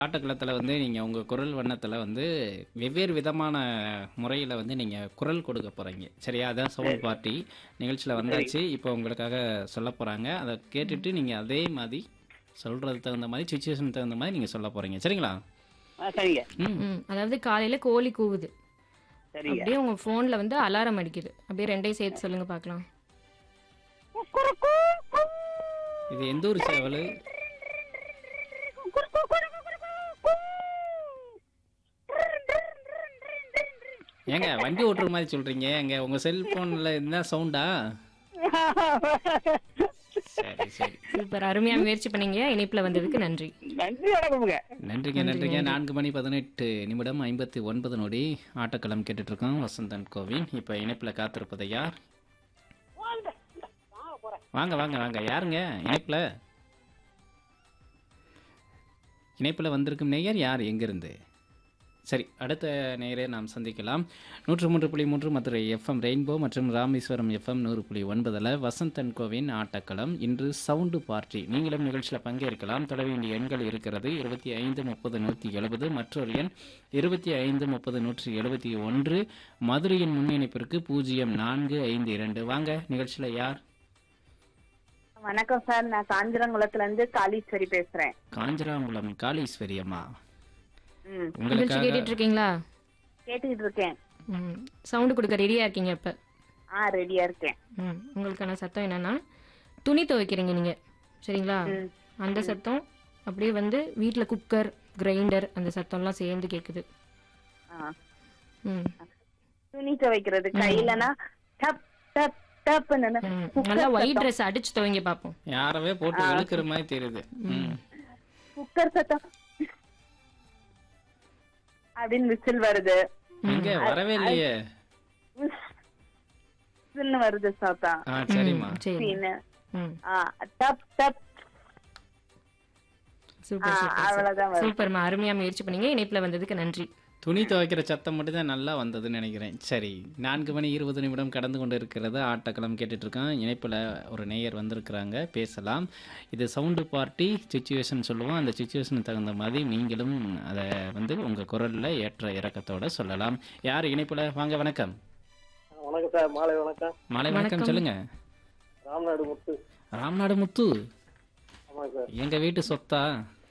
ஆட்டக்களத்தில் வந்து நீங்கள் உங்கள் குரல் வண்ணத்தில் வந்து வெவ்வேறு விதமான முறையில் வந்து நீங்கள் குரல் கொடுக்க போகிறீங்க சரியா அதான் சவுண்ட் பார்ட்டி நிகழ்ச்சியில் வந்தாச்சு இப்போ உங்களுக்காக சொல்ல போகிறாங்க அதை கேட்டுட்டு நீங்கள் அதே மாதிரி சொல்கிறதுக்கு தகுந்த மாதிரி சுச்சுவேஷன் தகுந்த மாதிரி நீங்கள் சொல்ல போகிறீங்க சரிங்களா ஆ சரிங்க ம் ம் அதாவது காலையில கோழி கூவுது சரிங்க அப்படியே உங்க போன்ல வந்து அலாரம் அடிக்குது அப்படியே ரெண்டையும் சேர்த்து சொல்லுங்க பார்க்கலாம் இது எந்த ஊர் சேவல் ஏங்க வண்டி ஓட்டுற மாதிரி சொல்கிறீங்க எங்க உங்கள் செல்ஃபோனில் என்ன சவுண்டா சரி சரி சூப்பர் அருமையா முயற்சி பண்ணீங்க இணைப்புல வந்ததுக்கு நன்றி நன்றி வணக்கமுங்க நன்றிங்க நன்றிங்க நான்கு மணி பதினெட்டு நிமிடம் ஐம்பத்தி ஒன்பது நொடி ஆட்டக்களம் கேட்டுட்டு இருக்கோம் வசந்தன் கோவின் இப்போ இணைப்பில் காத்திருப்பது யார் வாங்க வாங்க வாங்க யாருங்க இணைப்பில் இணைப்பில் வந்திருக்கும் நேயர் யார் எங்கிருந்து சரி அடுத்த நேயரை நாம் சந்திக்கலாம் நூற்று மூன்று புள்ளி மூன்று மதுரை எஃப்எம் ரெயின்போ மற்றும் ராமேஸ்வரம் எஃப்எம் நூறு புள்ளி ஒன்பதில் வசந்தன் கோவின் ஆட்டக்களம் இன்று சவுண்டு பார்ட்டி நீங்களும் நிகழ்ச்சியில் பங்கேற்கலாம் தொட வேண்டிய எண்கள் இருக்கிறது இருபத்தி ஐந்து முப்பது நூற்றி எழுபது மற்றொரு எண் இருபத்தி ஐந்து முப்பது நூற்றி எழுபத்தி ஒன்று மதுரையின் முன்னிணைப்பிற்கு பூஜ்ஜியம் நான்கு ஐந்து இரண்டு வாங்க நிகழ்ச்சியில் யார் வணக்கம் சார் நான் காஞ்சிரங்குளத்துல இருந்து காளீஸ்வரி பேசுறேன் காஞ்சராங்குளம் காளீஸ்வரி அம்மா ம் நிகழ்ச்சி உங்களுக்காக கேட்டுட்டு இருக்கீங்களா கேட்டுக்கிட்டு இருக்கேன் ம் சவுண்டு கொடுக்க ரெடியா இருக்கீங்க இப்ப ஆ ரெடியா இருக்கேன் ம் உங்களுக்கான சத்தம் என்னன்னா துணி துவைக்கிறீங்க நீங்க சரிங்களா ம். அந்த சத்தம் அப்படியே வந்து வீட்ல குக்கர் கிரைண்டர் அந்த சத்தம்லாம் சேர்ந்து கேக்குது ஆ. ம் துணி துவைக்கிறது கையிலனா டப் டப் டப்னு ம். நல்லா ஒயிட் ட்ரெஸ் அடிச்சு துவைங்க பாப்போம் யாரவே போட்டு இழுக்கிற மாதிரி தெரியுது ம் குக்கர் சத்தம் அப்படின்னு விசில் வருது எங்க வரவே இல்லையே விசில்னு வருது சத்தம் ஆ சரிம்மா சரி சீனு. ம் ஆ டப் டப் சூப்பர் ஆ, சூப்பர் அவ்வளவுதான் வருது சூப்பர்மா அருமையா முயற்சி பண்ணீங்க இணைப்புல வந்ததுக்கு நன்றி துணி துவைக்கிற சத்தம் மட்டும் தான் நல்லா வந்ததுன்னு நினைக்கிறேன் சரி நான்கு மணி இருபது நிமிடம் கடந்து கொண்டு இருக்கிறது ஆட்டக்களம் கேட்டுட்டு இருக்கோம் இணைப்பில் ஒரு நேயர் வந்திருக்கிறாங்க பேசலாம் இது சவுண்டு பார்ட்டி சுச்சுவேஷன் சொல்லுவோம் அந்த சுச்சுவேஷனுக்கு தகுந்த மாதிரி நீங்களும் அதை வந்து உங்கள் குரலில் ஏற்ற இறக்கத்தோட சொல்லலாம் யார் இணைப்பில் வாங்க வணக்கம் வணக்கம் சார் மாலை வணக்கம் மாலை வணக்கம் சொல்லுங்க ராம்நாடு முத்து ராம்நாடு முத்து ஆமாங்க சார் எங்கள் வீட்டு சொத்தா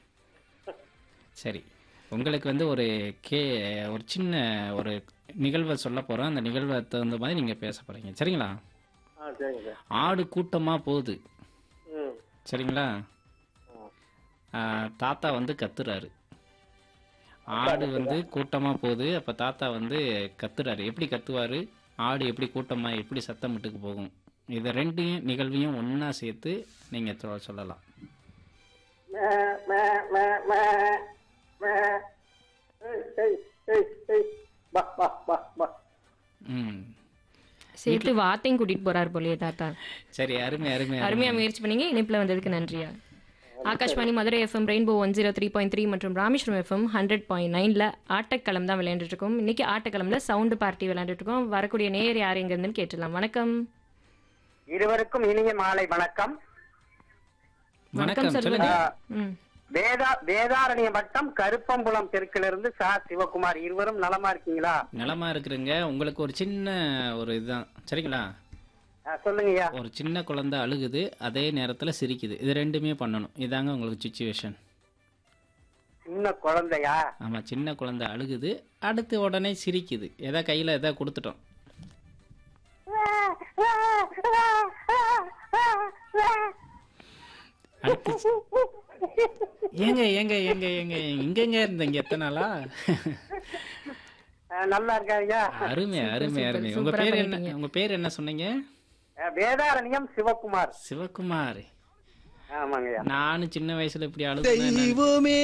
சரி உங்களுக்கு வந்து ஒரு கே ஒரு சின்ன ஒரு நிகழ்வை சொல்ல போகிறோம் அந்த நிகழ்வை தகுந்த மாதிரி நீங்கள் பேச போகிறீங்க சரிங்களா ஆ சரிங்க சார் ஆடு கூட்டமாக போகுது ம் சரிங்களா ஆ, தாத்தா வந்து கத்துறாரு ஆடு வந்து கூட்டமாக போகுது அப்போ தாத்தா வந்து கத்துறாரு எப்படி கத்துவார் ஆடு எப்படி கூட்டமாக எப்படி சத்தமிட்டுக்கு போகும் இதை ரெண்டையும் நிகழ்வையும் ஒன்றா சேர்த்து நீங்கள் சொல்லலாம் மே மே மே மே மே ஏய் ஏய் ஏய் ஏய் பா பா பா பா ம் சேர்த்து வார்த்தையும் கூட்டிட்டு போறாரு போலயே தாத்தா சரி அருமை அருமை அருமை அருமையா முயற்சி பண்ணீங்க இணைப்புல வந்ததுக்கு நன்றியா Akashvani Madurai FM rainbow one zero three point three மற்றும் ராமேஸ்வரம் எஃப்எம் ஹண்ட்ரட் பாயிண்ட் நைன்ல ஆட்டக்களம் தான் விளையாண்டுட்டு இருக்கோம் இன்னைக்கு ஆட்டக்களம்ல சவுண்டு பார்ட்டி விளையாண்டுட்டு இருக்கோம் வரக்கூடிய நேயர் யார் எங்க இருந்துன்னு கேட்டுலாம் வணக்கம் இருவருக்கும் இனிய மாலை வணக்கம் வணக்கம் சொல்லுங்க சொல்லுங்க ம் வேதா வேதாரண்ய வட்டம் கருப்பம்புலம் தெற்கிலிருந்து சா சிவகுமார் இருவரும் நலமா இருக்கீங்களா நலமா இருக்கிறேங்க உங்களுக்கு ஒரு சின்ன ஒரு இதுதான் சரிங்களா ஆ, சொல்லுங்கய்யா ஒரு சின்ன குழந்தை அழுகுது அதே நேரத்தில் சிரிக்குது இது ரெண்டுமே பண்ணணும் இதாங்க உங்களுக்கு சுச்சுவேஷன் சின்ன குழந்தையா ஆமாம் சின்ன குழந்தை அழுகுது அடுத்து உடனே சிரிக்குது எதா கையில் எதா கொடுத்துட்டோம் அடுத்து சி- ஏங்க ஏங்க ஏங்க ஏங்க எங்கெங்க இருந்தீங்க எத்தனை நாளா ஆ, நல்லா இருக்காங்கய்யா அருமை அருமை சூப்பர், அருமை உங்க சூப்பரா பேர் என்ன பண்ணிட்டீங்க. உங்க பேர் என்ன சொன்னீங்க ஆ, வேதாரண்யம் சிவகுமார் சிவகுமார் ஆமாங்கய்யா நானும் சின்ன வயசுல இப்படி அழுகுனேன் தெய்வமே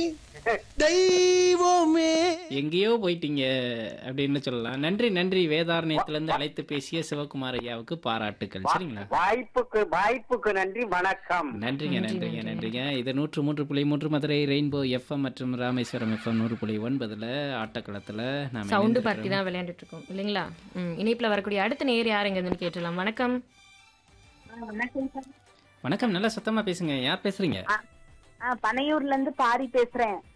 தெய்வமே எங்கேயோ போயிட்டீங்க அப்படின்னு சொல்லலாம் நன்றி நன்றி வேதாரண்யத்திலிருந்து அழைத்து பேசிய சிவகுமார் ஐயாவுக்கு பாராட்டுக்கள் சரிங்களா வாய்ப்புக்கு வாய்ப்புக்கு நன்றி வணக்கம் நன்றிங்க நன்றிங்க நன்றிங்க இது நூற்று மூன்று புள்ளி மூன்று மதுரை ரெயின்போ எஃப்எம் மற்றும் ராமேஸ்வரம் எஃப்எம் நூறு புள்ளி ஒன்பதுல ஆட்டக்களத்துல நாம சவுண்டு இணைந்திருக்கிறோம். பார்ட்டி தான் விளையாண்டுட்டு இருக்கோம் இல்லைங்களா ம் இணைப்புல வரக்கூடிய அடுத்த நேயர் யார் எங்க இருந்துன்னு கேட்டுலாம் வணக்கம் வணக்கம் நல்லா சத்தமா பேசுங்க யார் பேசுறீங்க ஆ பனையூர்ல இருந்து பாரி பேசுறேன்